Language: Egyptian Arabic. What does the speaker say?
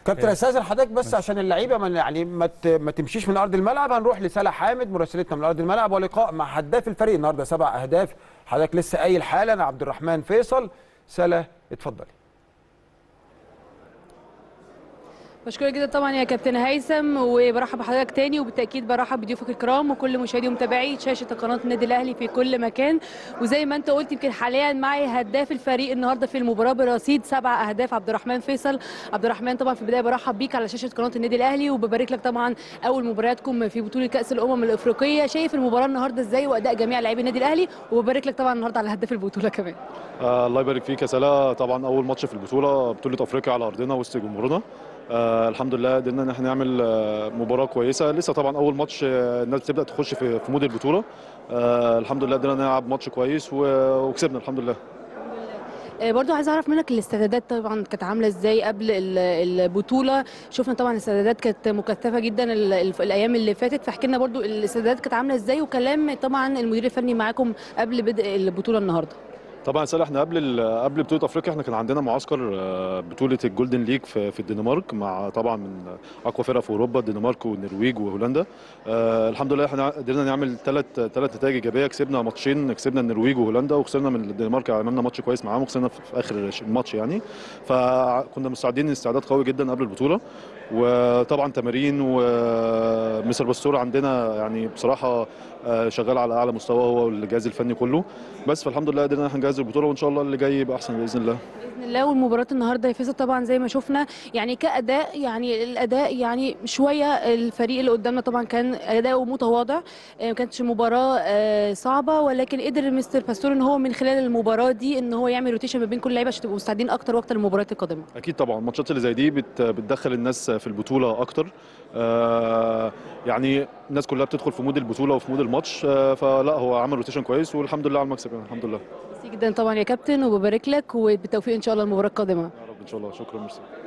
كابتن استاذن حضرتك بس عشان اللعيبه ما يعني ما ت- ما تمشيش من ارض الملعب هنروح لسلا حامد مراسلتنا من ارض الملعب ولقاء مع هداف الفريق النهارده سبع اهداف حضرتك لسه قايل حالا عبد الرحمن فيصل سلا اتفضلي مشكورة جدا طبعا يا كابتن هيثم وبرحب بحضرتك تاني وبالتاكيد برحب بضيوفك الكرام وكل مشاهدي ومتابعي شاشه قناه النادي الاهلي في كل مكان وزي ما انت قلت يمكن حاليا معي هداف الفريق النهارده في المباراه برصيد سبع اهداف عبد الرحمن فيصل عبد الرحمن طبعا في البدايه برحب بيك على شاشه قناه النادي الاهلي وببارك لك طبعا اول مبارياتكم في بطوله كاس الامم الافريقيه شايف المباراه النهارده ازاي واداء جميع لاعبي النادي الاهلي وببارك لك طبعا النهارده على هداف البطوله كمان آه الله يبارك فيك يا سلا طبعا اول ماتش في البطوله بطوله افريقيا على ارضنا وسط جمهورنا آه الحمد لله قدرنا ان احنا نعمل آه مباراه كويسه لسه طبعا اول ماتش آه الناس تبدا تخش في في مود البطوله آه الحمد لله قدرنا نلعب ماتش كويس و- وكسبنا الحمد لله آه، برضو عايز اعرف منك الاستعدادات طبعا كانت عامله ازاي قبل ال- البطوله شفنا طبعا الاستعدادات كانت مكثفه جدا ال- ال- الايام اللي فاتت فاحكي لنا برضو الاستعدادات كانت عامله ازاي وكلام طبعا المدير الفني معاكم قبل بدء البطوله النهارده طبعا يا سلا احنا قبل ال- قبل بطوله افريقيا احنا كان عندنا معسكر آه، بطوله الجولدن ليج في في الدنمارك مع طبعا من اقوى فرق في اوروبا الدنمارك والنرويج وهولندا آه الحمد لله احنا قدرنا نعمل ثلاث ثلاث نتائج ايجابيه كسبنا ماتشين كسبنا النرويج وهولندا وخسرنا من الدنمارك عملنا ماتش كويس معاهم وخسرنا في في اخر الماتش يعني فكنا مستعدين استعداد قوي جدا قبل البطوله وطبعا تمارين ومستر باستور عندنا يعني بصراحه آه، شغال على اعلى مستوى هو والجهاز الفني كله بس فالحمد لله قدرنا احنا نجهز البطوله وان شاء الله اللي جاي يبقى احسن باذن الله باذن الله والمباراه النهارده يا فيصل طبعا زي ما شفنا يعني كاداء يعني الاداء يعني شويه الفريق اللي قدامنا طبعا كان اداؤه متواضع آه، ما كانتش مباراه آه، صعبه ولكن قدر مستر باستور ان هو من خلال المباراه دي ان هو يعمل روتيشن ما بين كل اللعيبه عشان تبقوا مستعدين اكتر واكتر للمباريات القادمه اكيد طبعا الماتشات اللي زي دي بت بتدخل الناس في البطوله اكتر آه يعني الناس كلها بتدخل في مود البطوله وفي مود الماتش آه فلا هو عمل روتيشن كويس والحمد لله على المكسب يعني الحمد لله ميرسي جدا طبعا يا كابتن وببارك لك وبالتوفيق ان شاء الله المباراه القادمه يا رب ان شاء الله شكرا ميرسي